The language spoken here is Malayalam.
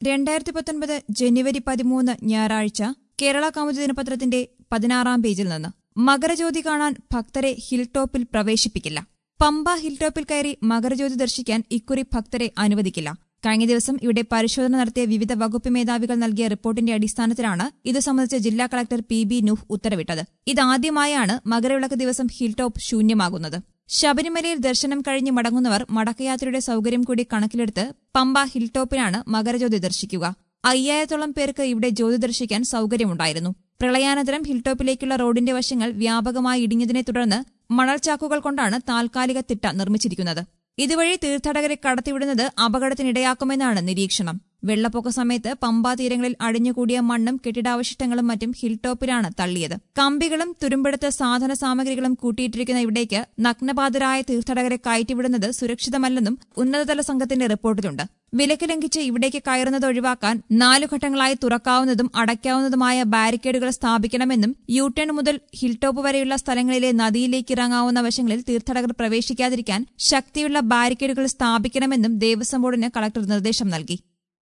രണ്ടായിരത്തി പത്തൊൻപത് ജനുവരി പതിമൂന്ന് ഞായറാഴ്ച കേരള കൗമുദി ദിനപത്രത്തിന്റെ പതിനാറാം പേജിൽ നിന്ന് മകരജ്യോതി കാണാൻ ഭക്തരെ ഹിൽ ടോപ്പിൽ പ്രവേശിപ്പിക്കില്ല പമ്പ ഹിൽ ടോപ്പിൽ കയറി മകരജ്യോതി ദർശിക്കാൻ ഇക്കുറി ഭക്തരെ അനുവദിക്കില്ല കഴിഞ്ഞ ദിവസം ഇവിടെ പരിശോധന നടത്തിയ വിവിധ വകുപ്പ് മേധാവികൾ നൽകിയ റിപ്പോർട്ടിന്റെ അടിസ്ഥാനത്തിലാണ് ഇത് സംബന്ധിച്ച് ജില്ലാ കളക്ടർ പി ബി നൂഹ് ഉത്തരവിട്ടത് ഇതാദ്യമായാണ് മകരവിളക്ക് ദിവസം ഹിൽ ടോപ്പ് ശൂന്യമാകുന്നത് ശബരിമലയിൽ ദർശനം കഴിഞ്ഞ് മടങ്ങുന്നവർ മടക്കയാത്രയുടെ സൌകര്യം കൂടി കണക്കിലെടുത്ത് പമ്പ ഹിൽ ടോപ്പിലാണ് മകരജ്യോതി ദർശിക്കുക അയ്യായിരത്തോളം പേർക്ക് ഇവിടെ ജ്യോതി ദർശിക്കാൻ സൌകര്യമുണ്ടായിരുന്നു പ്രളയാനന്തരം ഹിൽ ടോപ്പിലേക്കുള്ള റോഡിന്റെ വശങ്ങൾ വ്യാപകമായി ഇടിഞ്ഞതിനെ തുടർന്ന് മണൽച്ചാക്കുകൾ കൊണ്ടാണ് താൽക്കാലിക തിട്ട നിർമ്മിച്ചിരിക്കുന്നത് ഇതുവഴി തീർത്ഥാടകരെ കടത്തിവിടുന്നത് അപകടത്തിനിടയാക്കുമെന്നാണ് നിരീക്ഷണം വെള്ളപ്പൊക്ക സമയത്ത് പമ്പാ തീരങ്ങളിൽ അടിഞ്ഞുകൂടിയ മണ്ണും കെട്ടിടാവശിഷ്ടങ്ങളും മറ്റും ഹിൽ ടോപ്പിലാണ് തള്ളിയത് കമ്പികളും തുരുമ്പെടുത്ത സാധന സാമഗ്രികളും കൂട്ടിയിട്ടിരിക്കുന്ന ഇവിടേക്ക് നഗ്നപാതരായ തീർത്ഥാടകരെ കയറ്റിവിടുന്നത് സുരക്ഷിതമല്ലെന്നും ഉന്നതതല സംഘത്തിന്റെ റിപ്പോർട്ടിലുണ്ട് വിലക്ക് ലംഘിച്ച് ഇവിടേക്ക് കയറുന്നത് ഒഴിവാക്കാൻ നാലു ഘട്ടങ്ങളായി തുറക്കാവുന്നതും അടയ്ക്കാവുന്നതുമായ ബാരിക്കേഡുകൾ സ്ഥാപിക്കണമെന്നും യു ടേൺ മുതൽ ഹിൽ ടോപ്പ് വരെയുള്ള സ്ഥലങ്ങളിലെ നദിയിലേക്ക് ഇറങ്ങാവുന്ന വശങ്ങളിൽ തീർത്ഥാടകർ പ്രവേശിക്കാതിരിക്കാൻ ശക്തിയുള്ള ബാരിക്കേഡുകൾ സ്ഥാപിക്കണമെന്നും ദേവസ്വം ബോർഡിന് കളക്ടർ നിർദ്ദേശം നൽകി